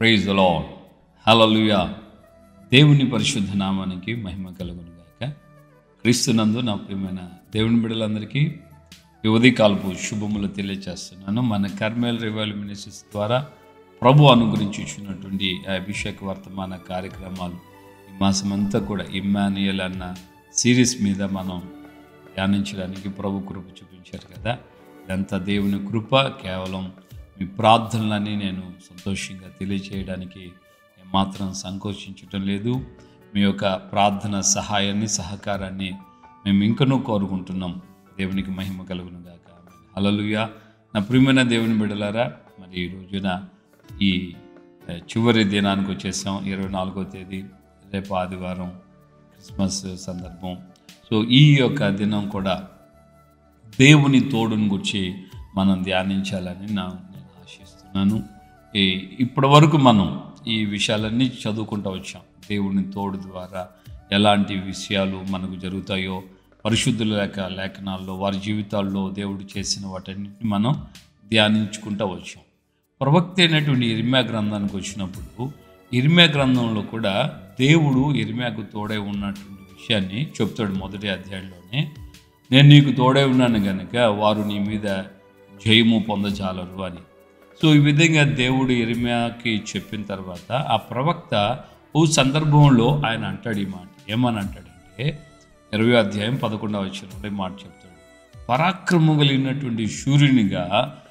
Praise the lord హల్లెలూయా దేవుని పరిశుద్ధ నామానికి మహిమ కలుగును గాక క్రీస్తునందు నా ప్రియమైన దేవుని బిడ్డలందరికీ ఈ ఉదయకాలపు శుభములు తెలియజేస్తున్నాను మన కర్మేల్ రివైల్ మినిస్ట్రీస్ ద్వారా ప్రభు అనుగ్రహించుచున్నటువంటి ఆ అభిషేక వర్తమాన కార్యక్రమాలు ఈ మాసమంతా కూడా ఇమ్మానియల్ అన్న సిరీస్ మీద మనం ధ్యానించడానికి ప్రభు కృప చూపించారు కదా ఇదంతా దేవుని కృప కేవలం మీ ప్రార్థనలని నేను సంతోషంగా తెలియచేయడానికి ఏమాత్రం సంకోచించటం లేదు మీ యొక్క ప్రార్థన సహాయాన్ని సహకారాన్ని మేము ఇంకనూ కోరుకుంటున్నాం దేవునికి మహిమ కలుగును గాక హల్లెలూయా నా ప్రియమైన దేవుని బిడలారా మరి ఈ రోజున ఈ ఆ, చివరి దినానికి వచ్చేసాం ఇరవై నాలుగో తేదీ రేపు ఆదివారం క్రిస్మస్ సందర్భం సో ఈ యొక్క దినం కూడా దేవుని తోడుని గురించి మనం ధ్యానించాలని నా నేను ఆశిస్తున్నాను ఈ ఇప్పటి వరకు మనం ఈ విషయాలన్నీ చదువుకుంటూ వచ్చాం దేవుని తోడు ద్వారా ఎలాంటి విషయాలు మనకు జరుగుతాయో పరిశుద్ధుల లేక లేఖనాల్లో వారి జీవితాల్లో దేవుడు చేసిన వాటన్నిటిని మనం ధ్యానించుకుంటూ వచ్చాం ప్రవక్త అయినటువంటి ఇర్మ్యా గ్రంథానికి వచ్చినప్పుడు ఇర్మ్యా గ్రంథంలో కూడా దేవుడు ఇర్మ్యాకు తోడై ఉన్నటువంటి విషయాన్ని చెప్తాడు మొదటి అధ్యాయంలోనే నేను నీకు తోడై ఉన్నాను కనుక వారు నీ మీద జయము పొందజాలరు అని సో ఈ విధంగా దేవుడు ఇర్మ్యాకి చెప్పిన తర్వాత ఆ ప్రవక్త ఓ సందర్భంలో ఆయన అంటాడు ఈ మాట ఏమని అంటాడంటే ఇరవై అధ్యాయం పదకొండవ వచ్చిన మాట చెప్తాడు పరాక్రమం కలిగినటువంటి సూర్యునిగా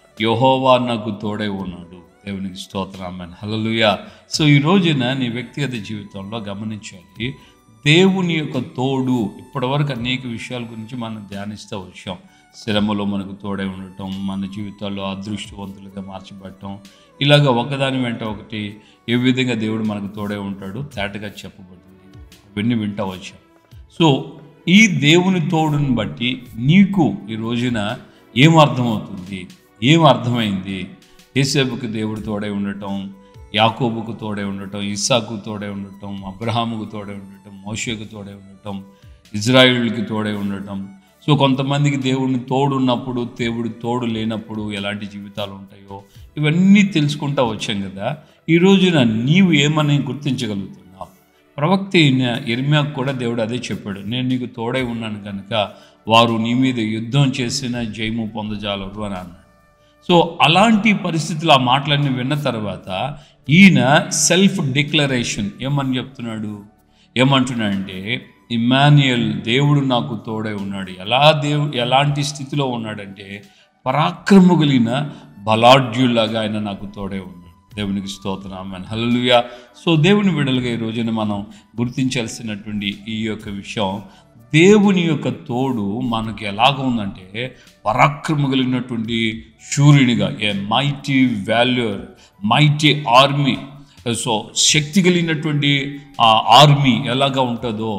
యహోవా నాకు తోడై ఉన్నాడు దేవునికి స్తోత్రామని హలలుయ సో ఈ రోజున నీ వ్యక్తిగత జీవితంలో గమనించాలి దేవుని యొక్క తోడు ఇప్పటివరకు అనేక విషయాల గురించి మనం ధ్యానిస్తూ వచ్చాం శ్రమలో మనకు తోడై ఉండటం మన జీవితాల్లో అదృష్టవంతులుగా మార్చబడటం ఇలాగ ఒకదాని వెంట ఒకటి ఏ విధంగా దేవుడు మనకు తోడై ఉంటాడు తేటగా చెప్పబడింది అవన్నీ వింటా వచ్చాం సో ఈ దేవుని తోడుని బట్టి నీకు ఈ రోజున ఏం అర్థమవుతుంది ఏం అర్థమైంది ఏసేపుకి దేవుడు తోడై ఉండటం యాకోబుకు తోడై ఉండటం ఇస్సాకు తోడై ఉండటం అబ్రహాముకు తోడై ఉండటం మోషేకు తోడై ఉండటం ఇజ్రాయిల్కి తోడై ఉండటం సో కొంతమందికి దేవుడిని తోడు ఉన్నప్పుడు దేవుడు తోడు లేనప్పుడు ఎలాంటి జీవితాలు ఉంటాయో ఇవన్నీ తెలుసుకుంటా వచ్చాం కదా ఈ రోజున నీవు ఏమని గుర్తించగలుగుతున్నావు ప్రవక్త అయిన ఇర్మ్యాకు కూడా దేవుడు అదే చెప్పాడు నేను నీకు తోడై ఉన్నాను కనుక వారు నీ మీద యుద్ధం చేసిన జయము పొందజాలరు అని అన్నాడు సో అలాంటి పరిస్థితులు ఆ మాటలన్నీ విన్న తర్వాత ఈయన సెల్ఫ్ డిక్లరేషన్ ఏమని చెప్తున్నాడు ఏమంటున్నాడంటే ఇమాన్యుయల్ దేవుడు నాకు తోడై ఉన్నాడు ఎలా దేవు ఎలాంటి స్థితిలో ఉన్నాడంటే పరాక్రమ కలిగిన బలాఢ్యుల్లాగా ఆయన నాకు తోడై ఉన్నాడు దేవునికి స్తోత్రం హల్లెలూయా సో దేవుని విడలుగా ఈ రోజున మనం గుర్తించాల్సినటువంటి ఈ యొక్క విషయం దేవుని యొక్క తోడు మనకి ఎలాగ ఉందంటే పరాక్రమ కలిగినటువంటి శూర్యునిగా a mighty valour mighty army so శక్తి కలిగినటువంటి ఆ ఆర్మీ ఎలాగా ఉంటుందో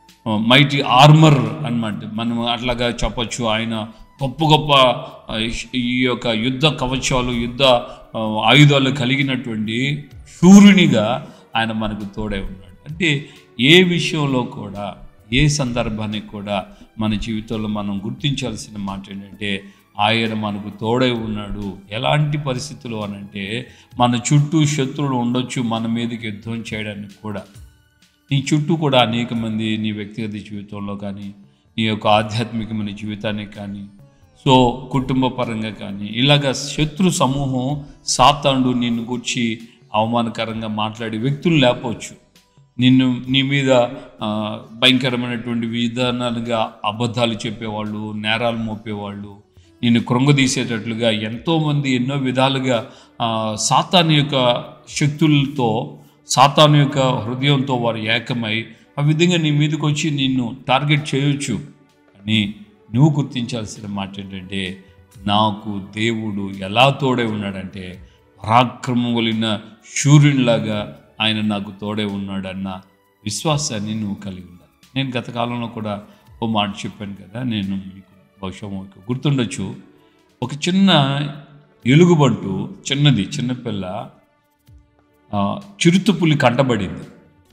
మైటీ ఆర్మర్ అన్నమాట మనం అట్లాగా చెప్పొచ్చు ఆయన గొప్ప గొప్ప ఆ, ఈ యొక్క యుద్ధ కవచాలు యుద్ధ ఆ, ఆయుధాలు కలిగినటువంటి శూరునిగా ఆయన మనకు తోడై ఉన్నాడు అంటే ఏ విషయంలో కూడా ఏ సందర్భానికి కూడా మన జీవితంలో మనం గుర్తించాల్సిన మాట ఏంటంటే ఆయన మనకు తోడై ఉన్నాడు ఎలాంటి పరిస్థితులు అనంటే మన చుట్టూ శత్రువులు ఉండొచ్చు మన మీదకి యుద్ధం చేయడానికి కూడా నీ చుట్టూ కూడా అనేక మంది నీ వ్యక్తిగత జీవితంలో కానీ నీ యొక్క ఆధ్యాత్మికమైన జీవితానికి కానీ సో కుటుంబ పరంగా కానీ ఇలాగ శత్రు సమూహం సాతాండు నిన్ను గుర్చి అవమానకరంగా మాట్లాడే వ్యక్తులు లేకపోవచ్చు నిన్ను నీ మీద ఆ, భయంకరమైనటువంటి విధానాలుగా అబద్ధాలు చెప్పేవాళ్ళు నేరాలు మోపేవాళ్ళు నిన్ను కృంగదీసేటట్లుగా ఎంతోమంది ఎన్నో విధాలుగా ఆ, సాతాను యొక్క శక్తులతో సాతాను యొక్క హృదయంతో వారు ఏకమై ఆ విధంగా నీ మీదకి వచ్చి నిన్ను టార్గెట్ చేయొచ్చు అని నువ్వు గుర్తించాల్సిన మాట ఏంటంటే నాకు దేవుడు ఎలా తోడై ఉన్నాడంటే పరాక్రమం కలిగిన సూర్యునిలాగా ఆయన నాకు తోడే ఉన్నాడన్న విశ్వాసాన్ని నువ్వు కలిగి ఉండాలి నేను గత కాలంలో కూడా ఓ మాట చెప్పాను కదా నేను మీకు బహుశా మీకు గుర్తుండొచ్చు ఒక చిన్న ఎలుగుబంటు చిన్నది చిన్నపిల్ల ఆ, చిరుతపులి కంటబడింది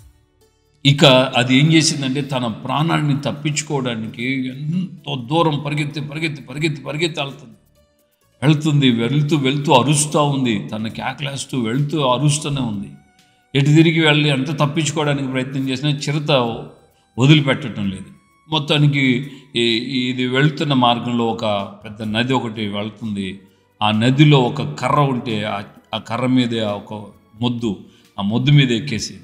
ఇక అది ఏం చేసిందంటే తన ప్రాణాన్ని తప్పించుకోవడానికి ఎంతో దూరం పరిగెత్తి పరిగెత్తి పరిగెత్తి పరిగెత్తి వెళ్తుంది వెళ్తుంది వెళ్తూ వెళ్తూ అరుస్తూ ఉంది తన కేకలేస్తూ వెళ్తూ అరుస్తూనే ఉంది ఎటు తిరిగి వెళ్ళి ఎంత తప్పించుకోవడానికి ప్రయత్నం చేసినా చిరుత వదిలిపెట్టడం లేదు మొత్తానికి ఈ- ఇది వెళ్తున్న మార్గంలో ఒక పెద్ద నది ఒకటి వెళ్తుంది ఆ నదిలో ఒక కర్ర ఉంటే ఆ- ఆ కర్ర మీదే ఒక మొద్దు ఆ మొద్దు మీద ఎక్కేసేది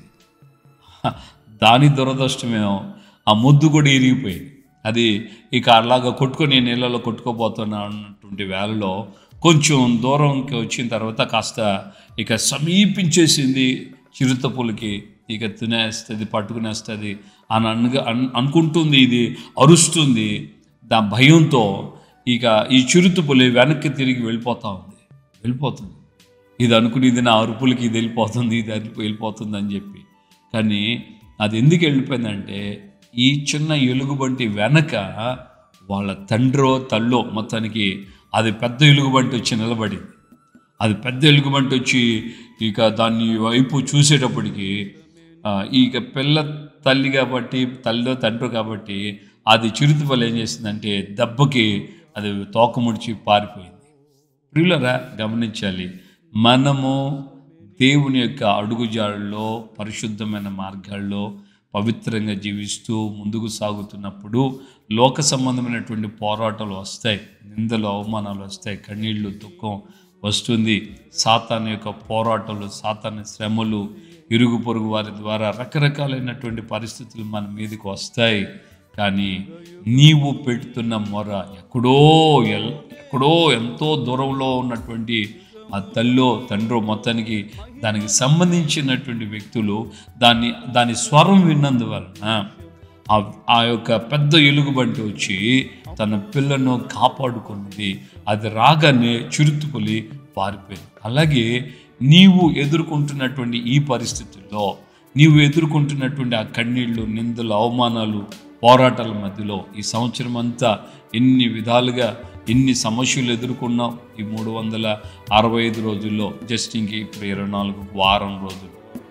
దాని దురదృష్టమేమో ఆ ముద్దు కూడా ఇరిగిపోయింది అది ఇక అలాగా కొట్టుకొని నీళ్ళలో కొట్టుకోబోతున్నా అన్నటువంటి వేళలో కొంచెం దూరంకి వచ్చిన తర్వాత కాస్త ఇక సమీపించేసింది చిరుతపులకి ఇక తినేస్తుంది పట్టుకునేస్తుంది అని అనుగా అన్- అనుకుంటుంది ఇది అరుస్తుంది దా భయంతో ఇక ఈ చిరుతపులి వెనక్కి తిరిగి వెళ్ళిపోతా ఉంది వెళ్ళిపోతుంది ఇది అనుకుని ఇది నా అరుపులకి ఇది వెళ్ళిపోతుంది ఇది అరుపు వెళ్ళిపోతుంది అని చెప్పి కానీ అది ఎందుకు వెళ్ళిపోయిందంటే ఈ చిన్న ఎలుగుబంటి వెనక వాళ్ళ తండ్రో తల్లో మొత్తానికి అది పెద్ద ఎలుగుబంటి వచ్చి నిలబడింది అది పెద్ద ఎలుగుబంటి వచ్చి ఇక దాన్ని వైపు చూసేటప్పటికి ఆ, ఇక పిల్ల తల్లి కాబట్టి తల్లిలో తండ్రి కాబట్టి అది చిరుతుపల్లి ఏం చేసిందంటే దెబ్బకి అది తోక ముడిచి పారిపోయింది ప్రియులరా గమనించాలి మనము దేవుని యొక్క అడుగుజాడల్లో పరిశుద్ధమైన మార్గాల్లో పవిత్రంగా జీవిస్తూ ముందుకు సాగుతున్నప్పుడు లోక సంబంధమైనటువంటి పోరాటాలు వస్తాయి నిందలు అవమానాలు వస్తాయి కన్నీళ్ళు దుఃఖం వస్తుంది సాతాన్ యొక్క పోరాటాలు సాతాన్ శ్రమలు ఇరుగు పొరుగు వారి ద్వారా రకరకాలైనటువంటి పరిస్థితులు మన మీదకి వస్తాయి కానీ నీవు పెడుతున్న మొర ఎక్కడో ఎల్ ఎక్కడో ఎంతో దూరంలో ఉన్నటువంటి ఆ తల్లో తండ్రో మొత్తానికి దానికి సంబంధించినటువంటి వ్యక్తులు దాన్ని దాని స్వరం విన్నందువలన ఆ ఆ యొక్క పెద్ద ఎలుగుబంటి వచ్చి తన పిల్లను కాపాడుకున్నది అది రాగానే చిరుతుపులి పారిపోయింది అలాగే నీవు ఎదుర్కొంటున్నటువంటి ఈ పరిస్థితుల్లో నీవు ఎదుర్కొంటున్నటువంటి ఆ కన్నీళ్ళు నిందలు అవమానాలు పోరాటాల మధ్యలో ఈ సంవత్సరం అంతా ఎన్ని విధాలుగా ఎన్ని సమస్యలు ఎదుర్కొన్నావు ఈ మూడు వందల అరవై ఐదు రోజుల్లో జస్ట్ ఇంక ఇప్పుడు ఇరవై నాలుగు వారం రోజులు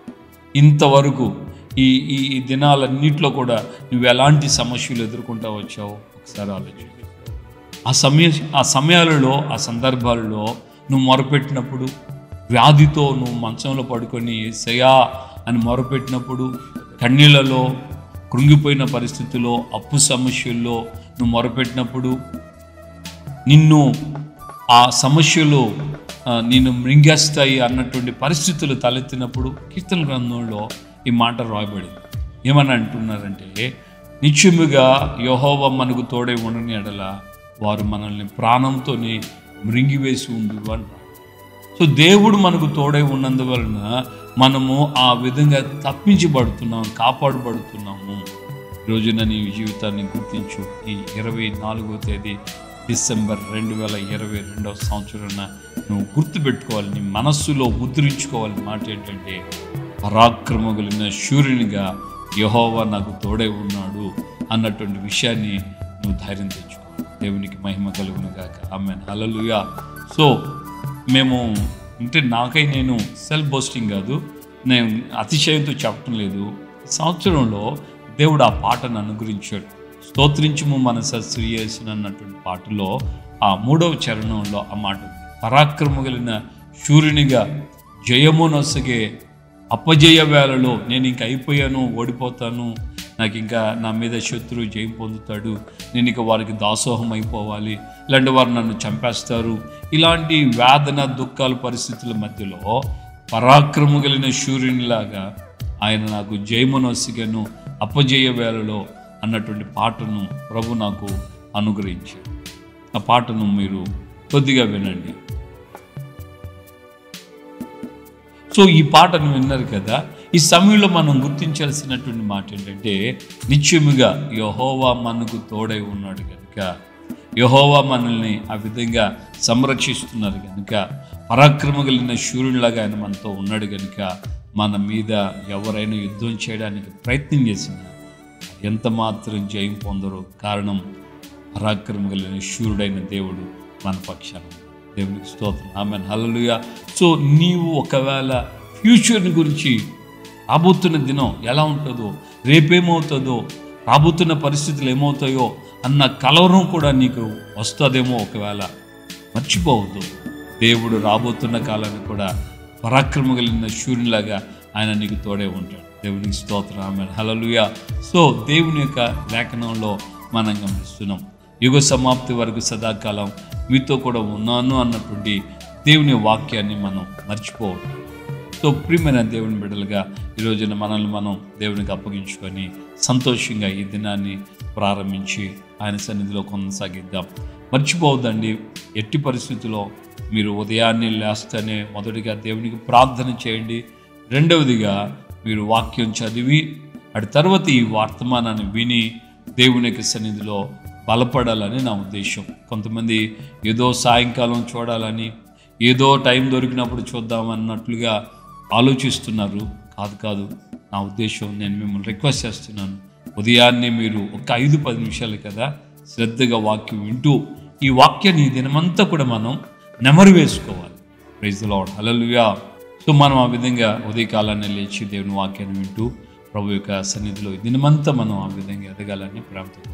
ఇంతవరకు ఈ ఈ ఈ దినాలన్నింటిలో కూడా నువ్వు ఎలాంటి సమస్యలు ఎదుర్కొంటా వచ్చావు ఒకసారి ఆలోచించు ఆ సమయ ఆ సమయాలలో ఆ సందర్భాలలో నువ్వు మొరపెట్టినప్పుడు వ్యాధితో నువ్వు మంచంలో పడుకొని ఏసయ్యా అని మొరపెట్టినప్పుడు కన్నీళ్లలో కృంగిపోయిన పరిస్థితుల్లో అప్పు సమస్యల్లో నువ్వు మొరపెట్టినప్పుడు నిన్ను ఆ సమస్యలు ఆ, నిన్ను మృంగేస్తాయి అన్నటువంటి పరిస్థితులు తలెత్తినప్పుడు కీర్తన గ్రంథంలో ఈ మాట రాయబడింది ఏమని అంటున్నారంటే నిత్యముగా యహోవ మనకు తోడే ఉండని ఎడల వారు మనల్ని ప్రాణంతోనే మృంగివేసి ఉండు అని సో దేవుడు మనకు తోడై ఉన్నందువలన మనము ఆ విధంగా తప్పించబడుతున్నాం కాపాడబడుతున్నాము ఈ రోజున నీ జీవితాన్ని గుర్తించు ఈ ఇరవై నాలుగో తేదీ డిసెంబర్ రెండు వేల ఇరవై రెండవ సంవత్సరాన నువ్వు గుర్తుపెట్టుకోవాలి నీ మనస్సులో ముద్రించుకోవాలి మాట ఏంటంటే పరాక్రమ కలిగిన శూర్యునిగా యహోవా నాకు తోడై ఉన్నాడు అన్నటువంటి విషయాన్ని నువ్వు ధైర్యం తెచ్చుకో దేవునికి మహిమ కలుగును గాక ఆమె హలలుయా సో మేము అంటే నాకై నేను సెల్ఫ్ బోస్టింగ్ కాదు నేను అతిశయంతో చెప్పటం లేదు ఈ సంవత్సరంలో దేవుడు ఆ పాటను అనుగ్రహించాడు స్తోత్రించుము మనస శ్రీయేసిన అన్నటువంటి పాటలో ఆ మూడవ చరణంలో ఆ మాట ఉంది పరాక్రమ కలిగిన శూర్యునిగా జయము నొసగే అపజయ వేళలో నేను ఇంక అయిపోయాను ఓడిపోతాను నాకు ఇంకా నా మీద శత్రువు జయం పొందుతాడు నేను ఇక వారికి దాసోహం అయిపోవాలి ఇలాంటి వారు నన్ను చంపేస్తారు ఇలాంటి వేదన దుఃఖాల పరిస్థితుల మధ్యలో పరాక్రమ కలిగిన సూర్యునిలాగా ఆయన నాకు జయమునొసిగను అపజయ వేళలో అన్నటువంటి పాటను ప్రభు నాకు అనుగ్రహించాడు ఆ పాటను మీరు కొద్దిగా వినండి సో ఈ పాటను విన్నారు కదా ఈ సమయంలో మనం గుర్తించాల్సినటువంటి మాట ఏంటంటే నిత్యముగా యహోవా మనకు తోడై ఉన్నాడు కనుక యహోవా మనల్ని ఆ విధంగా సంరక్షిస్తున్నారు కనుక పరాక్రమ కలిగిన శూర్యునిలాగా ఆయన మనతో ఉన్నాడు కనుక మన మీద ఎవరైనా యుద్ధం చేయడానికి ప్రయత్నం చేసినా ఎంత మాత్రం జయం పొందరు కారణం పరాక్రమ కలిగిన శూరుడైన దేవుడు మన పక్షాన ఉన్నాడు. దేవునికి స్తోత్రం ఆమె హల్లెలూయా సో నీవు ఒకవేళ ఫ్యూచర్ని గురించి రాబోతున్న దినం ఎలా ఉంటుందో రేపేమవుతుందో రాబోతున్న పరిస్థితులు ఏమవుతాయో అన్న కలవరం కూడా నీకు వస్తుందేమో ఒకవేళ మర్చిపోవద్దు దేవుడు రాబోతున్న కాలాన్ని కూడా పరాక్రమ కలిగిన శూర్యులాగా ఆయన నీకు తోడే ఉంటాడు దేవునికి స్తోత్రం ఆమె హలలుయ సో దేవుని యొక్క లేఖనంలో మనం గమనిస్తున్నాం యుగ సమాప్తి వరకు సదాకాలం మీతో కూడా ఉన్నాను అన్నటువంటి దేవుని వాక్యాన్ని మనం మర్చిపోవద్దు సో ప్రియమైన దేవుని బిడ్డలుగా ఈ రోజున మనల్ని మనం దేవునికి అప్పగించుకొని సంతోషంగా ఈ దినాన్ని ప్రారంభించి ఆయన సన్నిధిలో కొనసాగిద్దాం మర్చిపోవద్దండి ఎట్టి పరిస్థితుల్లో మీరు ఉదయాన్నే లేస్తేనే మొదటిగా దేవునికి ప్రార్థన చేయండి రెండవదిగా మీరు వాక్యం చదివి అటు తర్వాత ఈ వర్తమానాన్ని విని దేవుని యొక్క సన్నిధిలో బలపడాలని నా ఉద్దేశం కొంతమంది ఏదో సాయంకాలం చూడాలని ఏదో టైం దొరికినప్పుడు చూద్దాం అన్నట్లుగా ఆలోచిస్తున్నారు కాదు కాదు నా ఉద్దేశం నేను మిమ్మల్ని రిక్వెస్ట్ చేస్తున్నాను ఉదయాన్నే మీరు ఒక ఐదు పది నిమిషాలు కదా శ్రద్ధగా వాక్యం వింటూ ఈ వాక్యాన్ని ఈ దినమంతా కూడా మనం నెమరు వేసుకోవాలి ప్రైజ్ లాడ్ హలలుయా సో మనం ఆ విధంగా ఉదయకాలాన్ని లేచి దేవుని వాక్యాన్ని వింటూ ప్రభు యొక్క సన్నిధిలో ఈ దినమంతా మనం ఆ విధంగా ఎదగాలని ప్రాంతం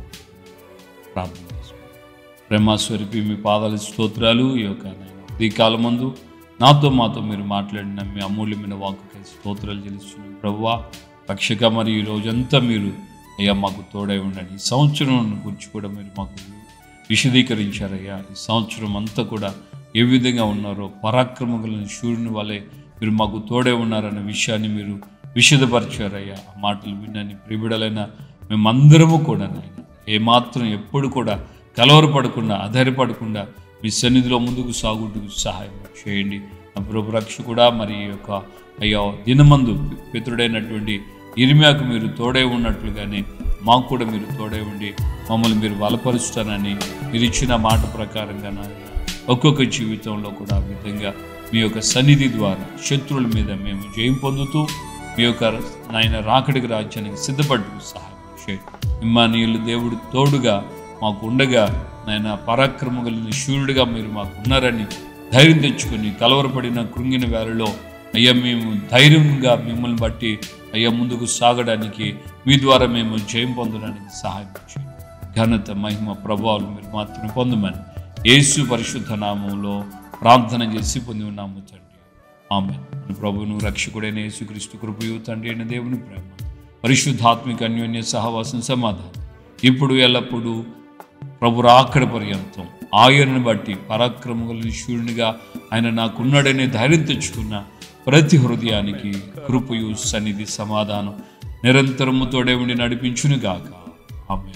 ప్రార్థన చేసుకుంటాం ప్రేమాస్వరూపి మీ పాదాల స్తోత్రాలు ఈ యొక్క ఈ కాలమందు నాతో మాతో మీరు మాట్లాడిన మీ అమూల్యమైన వాక్కుకై స్తోత్రాలు చెల్లిస్తున్నాం ప్రభువా రక్షక మరి ఈ రోజంతా మీరు అయ్యా మాకు తోడై ఉండండి ఈ సంవత్సరం గురించి కూడా మీరు మాకు విశదీకరించారయ్యా ఈ సంవత్సరం అంతా కూడా ఏ విధంగా ఉన్నారో పరాక్రమగులను సూర్యుని వలె మీరు మాకు తోడే ఉన్నారన్న విషయాన్ని మీరు విషదపరిచారయ్యా ఆ మాటలు విన్నని ప్రిబిడలైన మేమందరము కూడా నాయన ఏమాత్రం ఎప్పుడు కూడా కలవరపడకుండా ఆధారపడకుండా మీ సన్నిధిలో ముందుకు సాగుటకు సహాయం చేయండి నా ప్రభు రక్షకుడా మరి ఈ యొక్క అయ్యా దినమందు పితృడైనటువంటి ఇరిమ్యాకు మీరు తోడే ఉన్నట్లుగానే మాకు కూడా మీరు తోడే ఉండి మమ్మల్ని మీరు బలపరుస్తానని మీరు ఇచ్చిన మాట ప్రకారంగా నాయన ఒక్కొక్క జీవితంలో కూడా ఆ విధంగా మీ యొక్క సన్నిధి ద్వారా శత్రువుల మీద మేము జయం పొందుతూ మీ యొక్క నాయన రాకడికి రాజ్యానికి సిద్ధపడ్డు సహాయం చేయండి ఇమ్మానీయులు దేవుడు తోడుగా మాకు ఉండగా నాయన పరాక్రమ కలిగిన శూరుడిగా మీరు మాకు ఉన్నారని ధైర్యం తెచ్చుకొని కలవరపడిన కృంగిన వేళలో అయ్యా మేము ధైర్యంగా మిమ్మల్ని బట్టి అయ్యా ముందుకు సాగడానికి మీ ద్వారా మేము జయం పొందడానికి సహాయం చేయండి ఘనత మహిమ ప్రభావాలు మీరు మాత్రం పొందమని యేసు పరిశుద్ధ నామంలో ప్రార్థన చేసి పొంది ఉన్నాము తండ్రి ఆమె మన ప్రభువును రక్షకుడైన యేసుక్రీస్తు కృపయు తండ్రి అయిన దేవుని ప్రేమ పరిశుద్ధాత్మిక అన్యోన్య సహవాసం సమాధానం ఇప్పుడు ఎల్లప్పుడూ ప్రభు రాకడ పర్యంతం ఆయనను బట్టి పరాక్రమగులని శూరునిగా ఆయన నాకున్నాడనే ధైర్యం తెచ్చుకున్న ప్రతి హృదయానికి కృపయు సన్నిధి సమాధానం నిరంతరము తోడే ఉండి నడిపించునుగాక ఆమె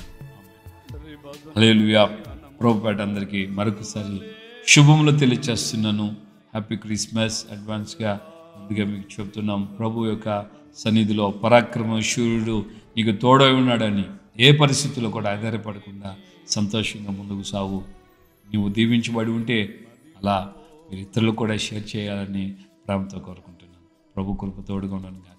హల్లెలూయా ప్రభుపేట అందరికీ మరొకసారి శుభములు తెలియచేస్తున్నాను హ్యాపీ క్రిస్మస్ అడ్వాన్స్గా ముందుగా మీకు చెప్తున్నాం ప్రభు యొక్క సన్నిధిలో పరాక్రమ శూరుడు నీకు తోడై ఉన్నాడని ఏ పరిస్థితుల్లో కూడా ఆధారపడకుండా సంతోషంగా ముందుకు సాగు నీవు దీవించబడి ఉంటే అలా మీరు ఇతరులకు కూడా షేర్ చేయాలని ప్రేమతో కోరుకుంటున్నాను ప్రభు కృప తోడుగా ఉన్నాను